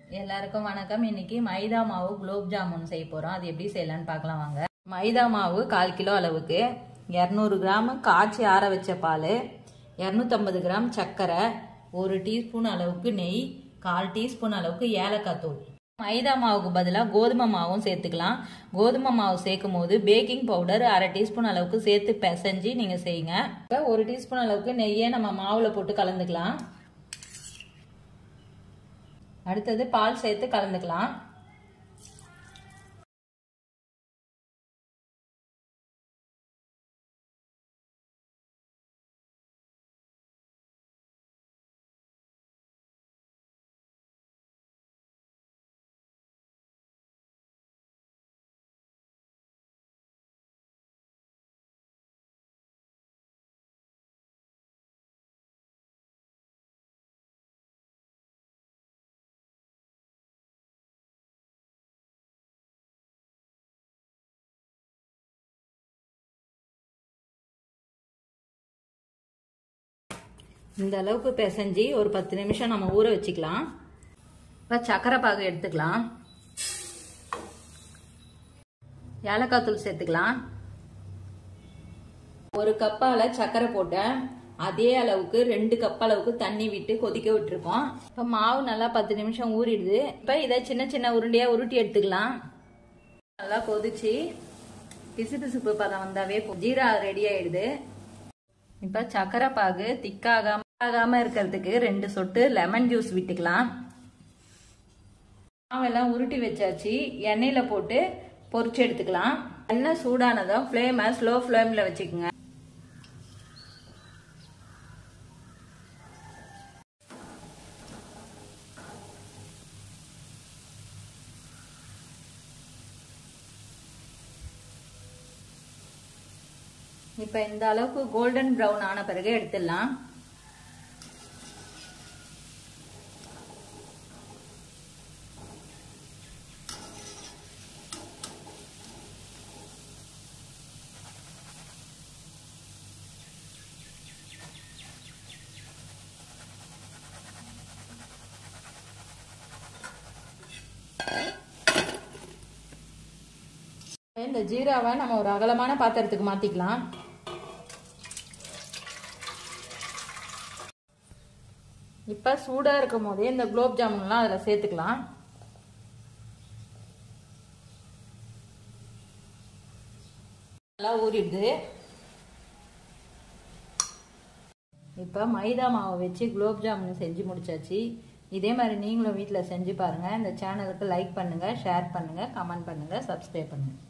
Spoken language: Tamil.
எல்லாருக்கும் வணக்கம் இன்னைக்கு மைதா மாவு குலோப் ஜாமுன் செய்ய போறோம் அது எப்படி செய்யலாம்னு பார்க்கலாம் வாங்க மைதா மாவு கால் கிலோ அளவுக்கு இரநூறு கிராம் காய்ச்சி ஆற வச்ச பால் இரநூத்தம்பது கிராம் சர்க்கரை ஒரு டீஸ்பூன் அளவுக்கு நெய் கால் டீஸ்பூன் அளவுக்கு ஏலக்காய் தூள் மைதா மாவுக்கு பதிலாக கோதுமை மாவும் சேர்த்துக்கலாம் கோதுமை மாவு சேர்க்கும் போது பேக்கிங் பவுடர் அரை டீஸ்பூன் அளவுக்கு சேர்த்து பிசைஞ்சு நீங்கள் செய்யுங்க இப்போ ஒரு டீஸ்பூன் அளவுக்கு நெய்யை நம்ம மாவில் போட்டு கலந்துக்கலாம் அடுத்தது பால் சேர்த்து கலந்துக்கலாம் இந்த அளவுக்கு பிசைஞ்சு ஒரு பத்து நிமிஷம் நம்ம ஊற வச்சுக்கலாம் இப்போ சக்கரை பாகு எடுத்துக்கலாம் ஏலக்காய் தூள் சேர்த்துக்கலாம் ஒரு கப்பால சக்கரை போட்டேன் அதே அளவுக்கு ரெண்டு கப் அளவுக்கு தண்ணி விட்டு கொதிக்க விட்டுருக்கோம் இப்போ மாவு நல்லா பத்து நிமிஷம் ஊறிடுது இப்போ இதை சின்ன சின்ன உருண்டையா உருட்டி எடுத்துக்கலாம் நல்லா கொதிச்சு பிசு பிசுப்பு பதம் வந்தாவே ஜீரா ரெடி ஆயிடுது இப்போ சக்கரை பாகு திக்காகாம ஆகாம இருக்கிறதுக்கு ரெண்டு சொட்டு லெமன் ஜூஸ் விட்டுக்கலாம் மாவெல்லாம் உருட்டி வச்சாச்சு எண்ணெயில் போட்டு பொரிச்சு எடுத்துக்கலாம் எண்ணெய் சூடானதும் ஃப்ளேமை ஸ்லோ ஃப்ளேமில் வச்சுக்கோங்க இப்போ இந்த அளவுக்கு கோல்டன் ப்ரௌன் ஆன பிறகு எடுத்துடலாம் இந்த ஜீராவை நம்ம ஒரு அகலமான பாத்திரத்துக்கு மாத்திக்கலாம் இப்போ சூடாக இருக்கும் போதே இந்த குலோப் ஜாமுன்லாம் அதில் சேர்த்துக்கலாம் நல்லா ஊறிடுது இப்போ மைதா மாவை வச்சு குலோப் ஜாமுன் செஞ்சு முடிச்சாச்சு இதே மாதிரி நீங்களும் வீட்டில் செஞ்சு பாருங்கள் இந்த சேனலுக்கு லைக் பண்ணுங்கள் ஷேர் பண்ணுங்கள் கமெண்ட் பண்ணுங்கள் சப்ஸ்கிரைப் பண்ணுங்கள்